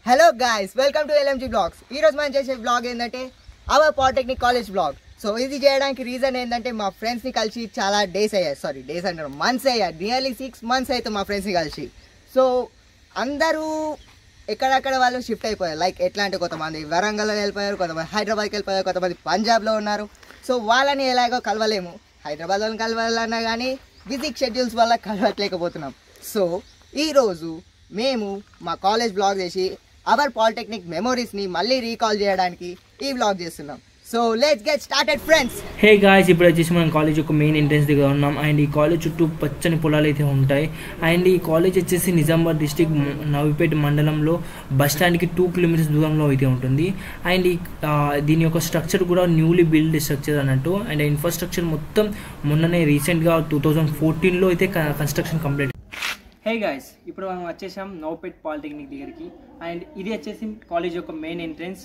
Hello guys welcome to LMG blogs ఈ రోజు మనం చేసే బ్లాగ్ ఏంటంటే our polytechnic college blog so ఇది చేయడానికి రీజన్ ఏంటంటే మా ఫ్రెండ్స్ని కలిసి చాలా డేస్ అయ్యాయి సారీ డేస్ అంటారు మంత్స్ అయ్యాయి నియర్లీ సిక్స్ మంత్స్ అయితే మా ఫ్రెండ్స్ని కలిసి సో అందరూ ఎక్కడెక్కడ వాళ్ళు షిఫ్ట్ అయిపోయారు లైక్ ఎట్లా అంటే కొంతమంది వరంగల్లో వెళ్ళిపోయారు కొంతమంది హైదరాబాద్కి వెళ్ళిపోయారు కొంతమంది పంజాబ్లో ఉన్నారు సో వాళ్ళని ఎలాగో కలవలేము హైదరాబాద్లో కలవాలన్నా కానీ బిజీ షెడ్యూల్స్ వల్ల కలవట్లేకపోతున్నాం సో ఈరోజు మేము మా కాలేజ్ బ్లాగ్ చేసి అవర్ పాలిటెక్నిక్ మెమొరీస్ని మళ్ళీ రీకాల్ చేయడానికి ఈ బ్లాగ్ చేస్తున్నాం so let's get started friends hey guys ఇప్పుడు వచ్చేసి మనం కాలేజ్ యొక్క మెయిన్ ఎంట్రన్స్ దగ్గర ఉన్నాం అండ్ ఈ కాలేజ్ చుట్టూ పచ్చని పొలాలు అయితే ఉంటాయి అండ్ ఈ కాలేజ్ వచ్చేసి నిజామాబాద్ డిస్టిక్ నవిపేట మండలంలో బస్ స్టాండ్కి టూ కిలోమీటర్స్ దూరంలో అయితే ఉంటుంది అండ్ ఈ ఆ, దీని యొక్క స్ట్రక్చర్ కూడా న్యూలీ బిల్డ్ స్ట్రక్చర్ అన్నట్టు అండ్ ఇన్ఫ్రాస్ట్రక్చర్ మొత్తం మొన్ననే రీసెంట్గా టూ థౌజండ్ ఫోర్టీన్లో అయితే కన్స్ట్రక్షన్ కంప్లీట్ హే గాయస్ ఇప్పుడు మనం వచ్చేసాం నౌపేట్ పాలిటెక్నిక్ దగ్గరికి అండ్ ఇది వచ్చేసి కాలేజ్ యొక్క మెయిన్ ఎంట్రన్స్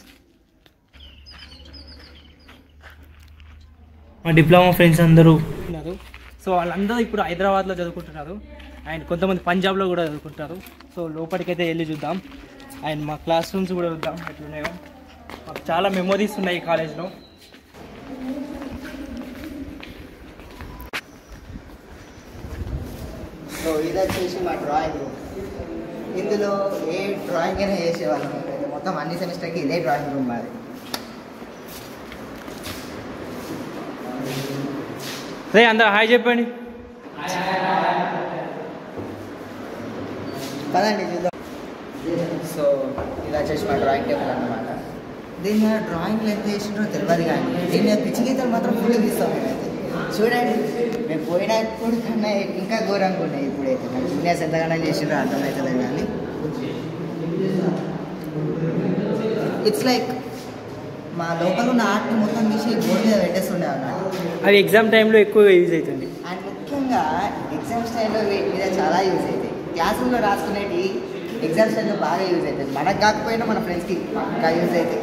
మా డిప్లొమా ఫ్రెండ్స్ అందరూ ఉన్నారు సో వాళ్ళందరూ ఇప్పుడు హైదరాబాద్లో చదువుకుంటున్నారు అండ్ కొంతమంది పంజాబ్లో కూడా చదువుకుంటారు సో లోపలికైతే వెళ్ళి చూద్దాం అండ్ మా క్లాస్ రూమ్స్ కూడా చూద్దాం ఎట్లున్నాయో మాకు చాలా మెమొరీస్ ఉన్నాయి ఈ కాలేజ్లో సో ఇది వచ్చేసి మా డ్రాయింగ్ రూమ్ ఇందులో ఏ డ్రాయింగ్ అయినా చేసేవాళ్ళం అయితే మొత్తం అన్ని సెమిస్టర్కి ఇదే డ్రాయింగ్ రూమ్ మాది రే అందరు హాయ్ చెప్పండి పదండి చూద్దాం సో ఇది వచ్చేసి మా డ్రాయింగ్ టేబుల్ అన్నమాట దీని మీద డ్రాయింగ్లు ఎంత వేసిండ్రో తెలియదు కానీ దీని మీద పిచ్చి గీతలు మాత్రం ఫుల్ తీస్తాం మేమైతే చూడండి మేము పోయినప్పుడు కన్నా ఇంకా ఘోరంగా ఉన్నాయి ఇప్పుడైతే నాకు జూనియర్స్ ఎంతగానో చేసిండ్రో అర్థమవుతుంది కానీ ఇట్స్ లైక్ మా లోపల ఉన్న ఆర్ట్ మొత్తం తీసి బోర్డు మీద పెట్టేస్తుండే అన్నమాట అవి ఎగ్జామ్ టైంలో ఎక్కువగా యూజ్ అవుతుంది అండ్ ముఖ్యంగా ఎగ్జామ్స్ టైంలో వీటి మీద చాలా యూజ్ అవుతాయి క్లాసుల్లో రాసుకునేటి ఎగ్జామ్స్ టైంలో బాగా యూజ్ అవుతుంది మనకు కాకపోయినా మన ఫ్రెండ్స్కి బాగా యూజ్ అవుతాయి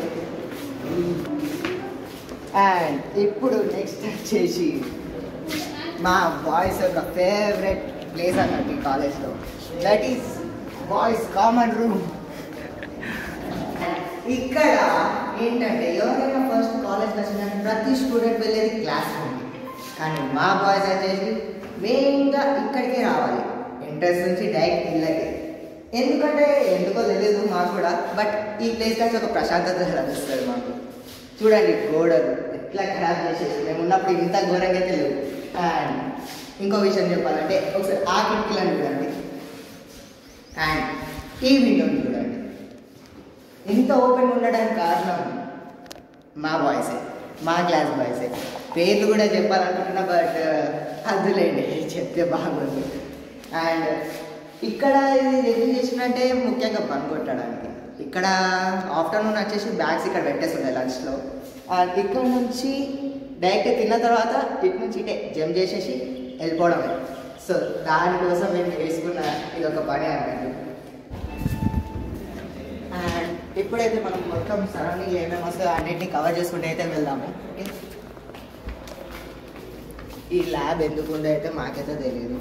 అండ్ ఇప్పుడు నెక్స్ట్ వచ్చేసి మా బాయ్స్ యొక్క ఫేవరెట్ ప్లేస్ అన్నట్టు ఈ కాలేజ్లో that is boys common room ఇక్కడ ఏంటంటే ఎవరైనా ఫస్ట్ కాలేజ్ వచ్చిన ప్రతి స్టూడెంట్ వెళ్ళేది క్లాస్ రూమ్ కానీ మా బాయ్స్ వచ్చేసి మెయిన్గా ఇక్కడికే రావాలి ఎంట్రన్స్ నుంచి డైరెక్ట్ ఇళ్ళకి ఎందుకంటే ఎందుకో తెలియదు మాకు కూడా బట్ ఈ ప్లేస్ నుంచి ఒక ప్రశాంతత లభిస్తుంది మాకు చూడండి గోడలు ఎట్లా ఖరాబ్ చేసేసి మేము ఉన్నప్పుడు ఇంత ఘోరంగా అయితే లేవు అండ్ ఇంకో విషయం చెప్పాలంటే ఒకసారి ఆ కిటికీలను చూడండి అండ్ ఈ విండోని చూడండి ఇంత ఓపెన్ ఉండడానికి కారణం మా బాయ్సే మా క్లాస్ బాయ్సే పేర్లు కూడా చెప్పాలనుకుంటున్నా బట్ అద్దులేండి చెప్తే బాగుంది అండ్ ఇక్కడ ఇది ఎందుకు చేసినట్టే ముఖ్యంగా పని కొట్టడానికి ఇక్కడ ఆఫ్టర్నూన్ వచ్చేసి బ్యాగ్స్ ఇక్కడ పెట్టేస్తుండే లంచ్లో అండ్ ఇక్కడ నుంచి డైరెక్ట్ తిన్న తర్వాత ఇటు నుంచి ఇటే జంప్ చేసేసి వెళ్ళిపోవడమే సో దానికోసం మేము వేసుకున్న ఇది ఒక పని అన్నట్టు అండ్ ఇప్పుడైతే మనం మొత్తం సరౌండింగ్ ఏమేమి వస్తుందో అన్నింటినీ కవర్ చేసుకుంటే అయితే వెళ్దాము ఓకే ఈ ల్యాబ్ ఎందుకు ఉందో అయితే మాకైతే తెలియదు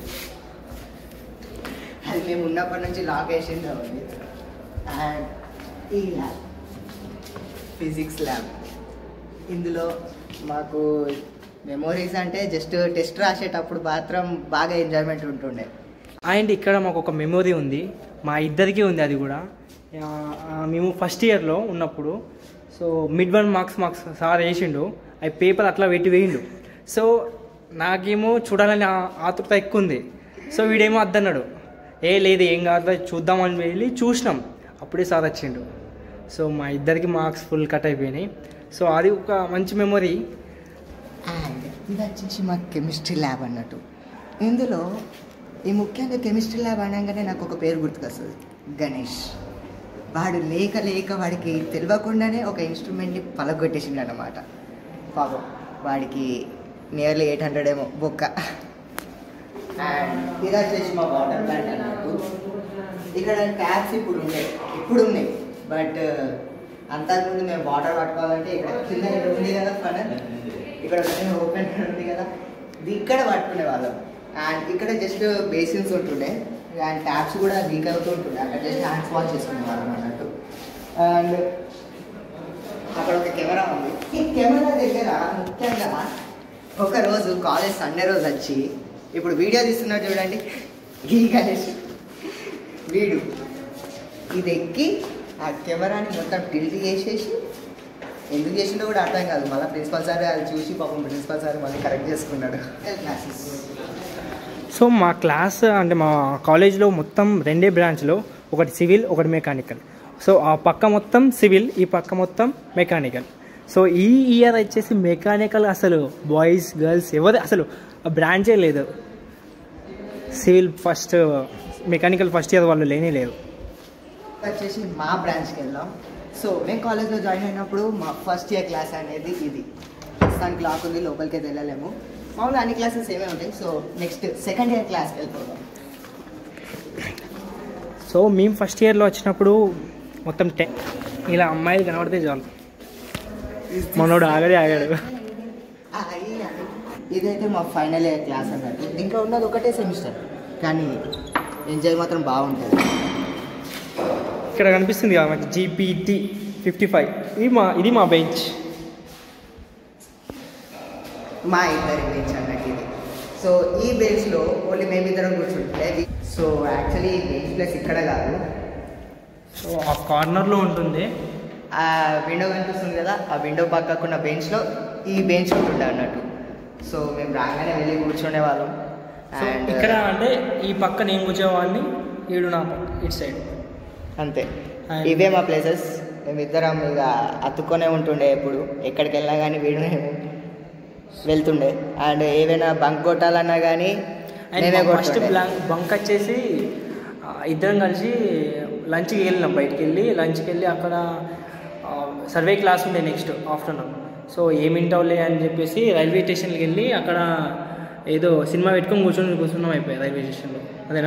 అది మేము ఉన్నప్పటి నుంచి లాక్ వేసింది ఉంది అండ్ ఈ ల్యాబ్ ఫిజిక్స్ ల్యాబ్ ఇందులో మాకు మెమోరీస్ అంటే జస్ట్ టెస్ట్ రాసేటప్పుడు మాత్రం బాగా ఎంజాయ్మెంట్ ఉంటుండే అండ్ ఇక్కడ మాకు ఒక మెమొరీ ఉంది మా ఇద్దరికి ఉంది అది కూడా ఆ, ఆ, మేము ఫస్ట్ ఇయర్లో ఉన్నప్పుడు so mid one marks marks sir వేసిండు అవి పేపర్ అట్లా పెట్టి వేయిండు సో నాకేమో చూడాలని ఆ- ఆతృత ఎక్కువ ఉంది సో వీడేమో అద్దన్నాడు ఏ లేదు ఏం కాదు చూద్దామని వెళ్ళి చూసినాం అప్పుడే సార్ వచ్చిండు సో మా ఇద్దరికి మార్క్స్ ఫుల్ కట్ అయిపోయినాయి సో అది ఒక మంచి మెమొరీ అండ్ ఇది వచ్చేసి మా కెమిస్ట్రీ ల్యాబ్ అన్నట్టు ఇందులో ఈ ముఖ్యంగా కెమిస్ట్రీ ల్యాబ్ అనగానే నాకు ఒక పేరు గుర్తుకొస్తుంది గణేష్ వాడు లేక లేక వాడికి తెలియకుండానే ఒక ఇన్స్ట్రుమెంట్ని పలగొట్టేసిండు అనమాట పాపం వాడికి నియర్లీ ఎయిట్ హండ్రెడ్ ఏమో బొక్క అండ్ ఇది వచ్చేసి మా వాటర్ ప్లాంట్ అన్నట్టు ఇక్కడ ట్యాప్స్ ఇప్పుడు ఉన్నాయి ఇప్పుడు ఉన్నాయి బట్ అంతకుముందు మేము వాటర్ పట్టుకోవాలంటే ఇక్కడ కింద ఇక్కడ ఉంది కదా ఫనల్ ఇక్కడ ఓపెన్ ఉంది కదా ఇది ఇక్కడ పట్టుకునే వాళ్ళం అండ్ ఇక్కడ జస్ట్ బేసిన్స్ ఉంటుండే అండ్ ట్యాప్స్ కూడా లీక్ అవుతూ ఉంటుండే అక్కడ జస్ట్ హ్యాండ్స్ వాష్ చేసుకునే వాళ్ళం అన్నట్టు అండ్ అక్కడ ఒక కెమెరా ఉంది ఈ కెమెరా దగ్గర ముఖ్యంగా ఒక రోజు కాలేజ్ సండే రోజు వచ్చి ఇప్పుడు వీడియో తీస్తున్నాడు చూడండి ఈ గణేష్ వీడు ఇది ఎక్కి ఆ కెమెరాని మొత్తం టిల్ట్ చేసేసి ఎందుకు చేసిండో కూడా అర్థం కాదు మళ్ళీ ప్రిన్సిపల్ సార్ అది చూసి పాపం ప్రిన్సిపల్ సార్ మళ్ళీ కరెక్ట్ చేసుకున్నాడు క్లాసెస్ సో మా క్లాస్ అంటే మా కాలేజ్లో మొత్తం రెండే బ్రాంచ్లో ఒకటి సివిల్ ఒకటి మెకానికల్ సో ఆ పక్క మొత్తం సివిల్ ఈ పక్క మొత్తం మెకానికల్ సో ఈ ఇయర్ వచ్చేసి మెకానికల్ అసలు బాయ్స్ గర్ల్స్ ఎవరు అసలు బ్రాంచే లేదు civil first mechanical first year వాళ్ళు లేనే లేదు వచ్చేసి మా బ్రాంచ్కి వెళ్ళాం సో మేము కాలేజ్లో జాయిన్ అయినప్పుడు మా ఫస్ట్ ఇయర్ క్లాస్ అనేది ఇది ప్రస్తుతానికి క్లాక్ ఉంది లోపలికి అయితే వెళ్ళలేము మామూలుగా అన్ని క్లాసెస్ ఏమే ఉంటాయి సో నెక్స్ట్ సెకండ్ ఇయర్ క్లాస్కి వెళ్ళిపోదాం సో మేము ఫస్ట్ ఇయర్లో వచ్చినప్పుడు మొత్తం టె ఇలా అమ్మాయిలు కనబడితే చాలు మనోడు ఆగడే ఆగాడు ఆ, ఈ అది. ఇదైతే మా ఫైనల్ ఇయర్ క్లాస్ అన్నట్టు ఇంకా ఉన్నది ఒకటే సెమిస్టర్ కానీ ఎంజాయ్ మాత్రం బాగుంటుంది ఇక్కడ కనిపిస్తుంది కదా మనకి జీపీటీ ఫిఫ్టీ ఫైవ్ ఇది మా ఇది మా బెంచ్ మా ఇద్దరి బెంచ్ అన్నట్టు ఇది సో ఈ బెంచ్లో ఓన్లీ మేమిద్దరం కూర్చుంటే సో యాక్చువల్లీ ఈ బెంచ్ ప్లేస్ ఇక్కడ కాదు సో ఆ కార్నర్లో ఉంటుంది ఆ విండో కనిపిస్తుంది కదా ఆ విండో పక్కకున్న బెంచ్లో ఈ బెంచ్ ఉంటుండే అన్నట్టు సో మేము రాగానే వెళ్ళి కూర్చునే వాళ్ళం సో And, ఇక్కడ అంటే ఈ పక్క నేను కూర్చోవాడిని ఈడు నా పక్క ఇటు సైడ్ అంతే And- ఇవే మా ప్లేసెస్ మేమిద్దరం ఇక అతుక్కొనే ఉంటుండే ఎప్పుడు ఎక్కడికి వెళ్ళినా కానీ వీడు మేము వెళ్తుండే అండ్ ఏవైనా బంక్ కొట్టాలన్నా కానీ నేనే ఫస్ట్ కొట్టుండే. బ్లాంక్ బంక్ వచ్చేసి ఆ, ఇద్దరం కలిసి లంచ్కి వెళ్ళినాం బయటికి వెళ్ళి లంచ్కి వెళ్ళి అక్కడ సర్వే క్లాస్ ఉండే నెక్స్ట్ ఆఫ్టర్నూన్ సో ఏమింటావులే అని చెప్పేసి రైల్వే స్టేషన్కి వెళ్ళి అక్కడ ఏదో సినిమా పెట్టుకొని కూర్చొని కూర్చున్నాం అయిపోయి రైల్వే స్టేషన్లో అదేనా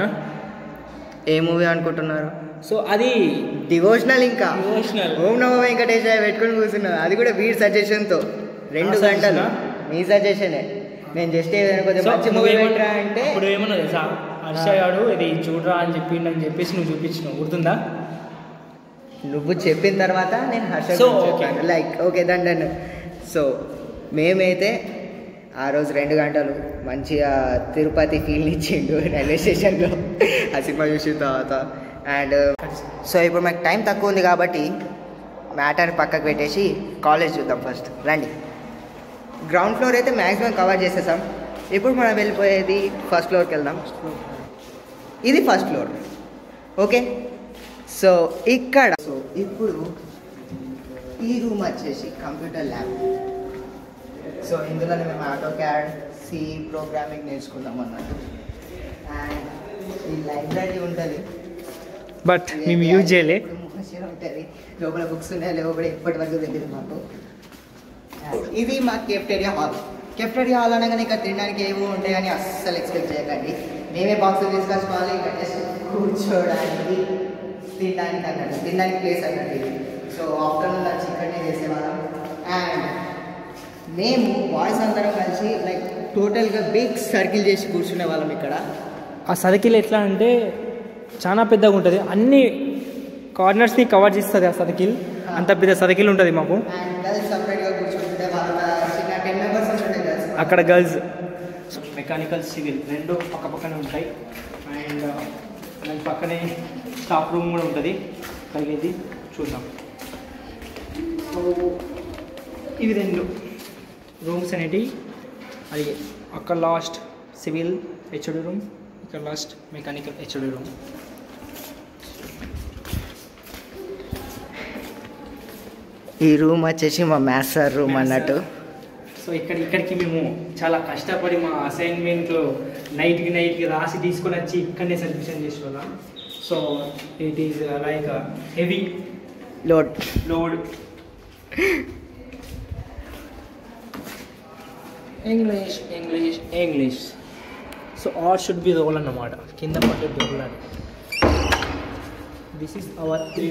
ఏ మూవీ అనుకుంటున్నారు సో అది డివోషనల్ ఇంకా Devotional. ఓం నమో వెంకటేశ్వర పెట్టుకొని కూర్చున్నాను అది కూడా వీడి సజెషన్తో రెండు నా గంటలు suggestion మీ సజెషనే నేను జస్ట్ ఏదైనా కొంచెం సో మంచి మూవీ నువ్వేమన్నా- పెట్టరా అంటే ఇప్పుడు ఏమన్నా తెలుసా హర్ష గాడు ఇది చూడరా అని చెప్పిండు అని చెప్పేసి నువ్వు చూపించినావు గుర్తుందా నువ్వు చెప్పిన తర్వాత నేను హర్ష So, గురించి okay. చెప్పాను like okay then done so మేమైతే ఆ రోజు రెండు గంటలు మంచిగా తిరుపతి ఫీల్ ఇచ్చిండు రైల్వే స్టేషన్లో ఆ సినిమా చూసిన తర్వాత అండ్ సో ఇప్పుడు మాకు టైం తక్కువ ఉంది కాబట్టి మ్యాటర్ పక్కకు పెట్టేసి కాలేజ్ చూద్దాం ఫస్ట్ రండి గ్రౌండ్ ఫ్లోర్ అయితే మ్యాక్సిమం కవర్ చేసేసాం ఇప్పుడు మనం వెళ్ళిపోయేది ఫస్ట్ ఫ్లోర్కి వెళ్దాం ఇది ఫస్ట్ ఫ్లోర్ ఓకే సో ఇక్కడ సో ఇప్పుడు ఈ రూమ్ వచ్చేసి కంప్యూటర్ ల్యాబ్ సో ఇందులోనే మేము ఆటో క్యాడ్ సి ప్రోగ్రామింగ్ నేర్చుకుందాం అన్నట్టు అండ్ ఈ లైబ్రరీ ఉంటుంది బట్ మేము యూజ్ చేయలే ఉంటుంది లోపల బుక్స్ ఉన్నాయి లేవో కూడా ఇప్పటి వరకు తెలియదు మాకు ఇది మా కెఫ్టేరియా హాల్ కెఫ్టేరియా హాల్ అనగానే ఇక్కడ తినడానికి ఏవో ఉంటాయని అస్సలు ఎక్స్పెక్ట్ చేయకండి మేమే బాక్స్ తీసుకొచ్చుకోవాలి ఇక్కడ జస్ట్ కూర్చోడానికి తినడానికి అన్నట్టు తినడానికి ప్లేస్ అన్నట్టు ఇది సో ఆఫ్టర్నూన్ లంచ్ ఇక్కడనే చేసేవాళ్ళం అండ్ మేము బాయ్స్ అందరం కలిసి లైక్ టోటల్గా బిగ్ సర్కిల్ చేసి కూర్చునే వాళ్ళం ఇక్కడ ఆ సర్కిల్ ఎట్లా అంటే చాలా పెద్దగా ఉంటుంది అన్ని కార్నర్స్ని కవర్ చేస్తుంది ఆ సర్కిల్ అంత పెద్ద సర్కిల్ ఉంటుంది మాకు అండ్ గర్ల్స్ సపరేట్గా కూర్చుంటే వాళ్ళ చిన్న టెన్ మెంబర్స్ ఉంటుండే గర్ల్స్ అక్కడ గర్ల్స్ మెకానికల్ సివిల్ రెండు పక్క పక్కనే ఉంటాయి అండ్ దాని పక్కనే స్టాఫ్ రూమ్ కూడా ఉంటుంది కలిగేది చూద్దాం సో ఇవి రెండు రూమ్స్ అనేటివి అది అక్కడ లాస్ట్ సివిల్ హెచ్ఓడి రూమ్ ఇక్కడ లాస్ట్ మెకానికల్ హెచ్ఓడి రూమ్ ఈ రూమ్ వచ్చేసి మా మ్యాథ్స్ సార్ రూమ్ Maths అన్నట్టు సో ఇక్కడ ఇక్కడికి మేము చాలా కష్టపడి మా అసైన్మెంట్ నైట్కి నైట్కి రాసి తీసుకొని వచ్చి ఇక్కడనే సబ్మిషన్ చేసేవాళ్ళం so it is like heavy load load English English English so or should be roll అన్నమాట కింద పట్టు దొరలాలి this is our three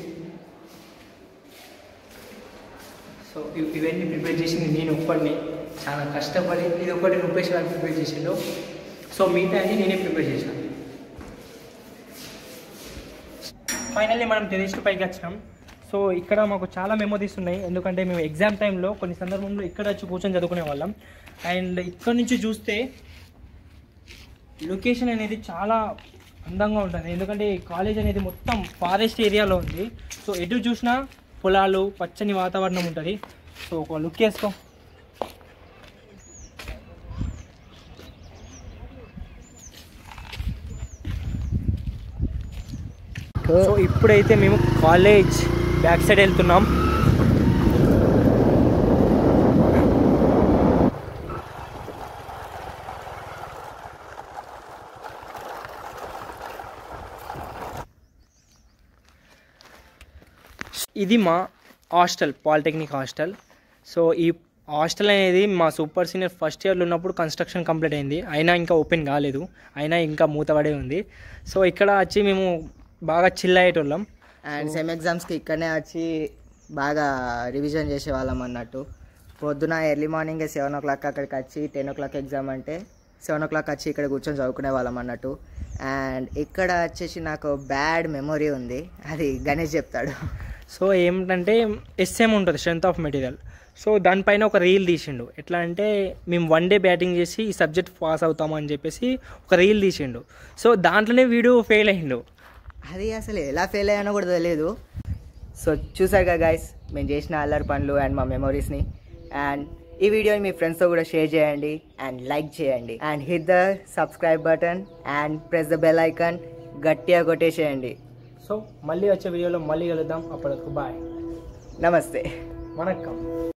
so ఇవ్- ఇవన్నీ ప్రిపేర్ చేసింది నేను ఒక్కడిని చాలా కష్టపడి ఇది ఒకటి రూపేష్ గారు ప్రిపేర్ చేసిండు సో మిగతా అన్ని నేనే ప్రిపేర్ చేశాను ఫైనల్లీ మనం టెరెస్ట్ పైకి వచ్చినాం సో ఇక్కడ మాకు చాలా మెమోరీస్ ఉన్నాయి ఎందుకంటే మేము ఎగ్జామ్ టైంలో కొన్ని సందర్భంలో ఇక్కడ వచ్చి కూర్చొని చదువుకునే వాళ్ళం అండ్ ఇక్కడ నుంచి చూస్తే లొకేషన్ అనేది చాలా అందంగా ఉంటుంది ఎందుకంటే ఈ కాలేజ్ అనేది మొత్తం ఫారెస్ట్ ఏరియాలో ఉంది సో ఎటు చూసినా పొలాలు పచ్చని వాతావరణం ఉంటుంది సో ఒక లుక్ వేసుకో సో ఇప్పుడైతే మేము కాలేజ్ బ్యాక్ సైడ్ వెళ్తున్నాం ఇది మా హాస్టల్ పాలిటెక్నిక్ హాస్టల్ సో ఈ హాస్టల్ అనేది మా సూపర్ సీనియర్ ఫస్ట్ ఇయర్లో ఉన్నప్పుడు కన్స్ట్రక్షన్ కంప్లీట్ అయింది అయినా ఇంకా ఓపెన్ కాలేదు అయినా ఇంకా మూతపడే ఉంది సో ఇక్కడ వచ్చి మేము బాగా చిల్ అయ్యేటోళ్ళం అండ్ సెమ్ ఎగ్జామ్స్కి ఇక్కడనే వచ్చి బాగా రివిజన్ చేసేవాళ్ళం అన్నట్టు పొద్దున early morning seven o'clock అక్కడికి వచ్చి టెన్ ఓ క్లాక్ ఎగ్జామ్ అంటే సెవెన్ ఓ క్లాక్ వచ్చి ఇక్కడ కూర్చొని చదువుకునే వాళ్ళం అన్నట్టు అండ్ ఇక్కడ వచ్చేసి నాకు బ్యాడ్ మెమొరీ ఉంది అది గణేష్ చెప్తాడు సో ఏమిటంటే ఎస్ఎం ఉంటుంది స్ట్రెంత్ ఆఫ్ మెటీరియల్ సో దానిపైన ఒక రీల్ తీసిండు ఎట్లా అంటే మేము వన్ డే బ్యాటింగ్ చేసి ఈ సబ్జెక్ట్ పాస్ అవుతాము అని చెప్పేసి ఒక రీల్ తీసిండు సో దాంట్లోనే వీడు ఫెయిల్ అయ్యిండు అది అసలు ఎలా ఫెయిల్ అయ్యానో కూడా తెలియదు సో చూసారుగా గైస్ మేము చేసిన అల్లరి పనులు అండ్ మా మెమొరీస్ని అండ్ ఈ వీడియోని మీ ఫ్రెండ్స్తో కూడా షేర్ చేయండి అండ్ లైక్ చేయండి and hit the subscribe button and press the bell icon గట్టిగా కొట్టేసేయండి సో మళ్ళీ వచ్చే వీడియోలో మళ్ళీ కలుద్దాం అప్పటికి బాయ్ నమస్తే వణక్కం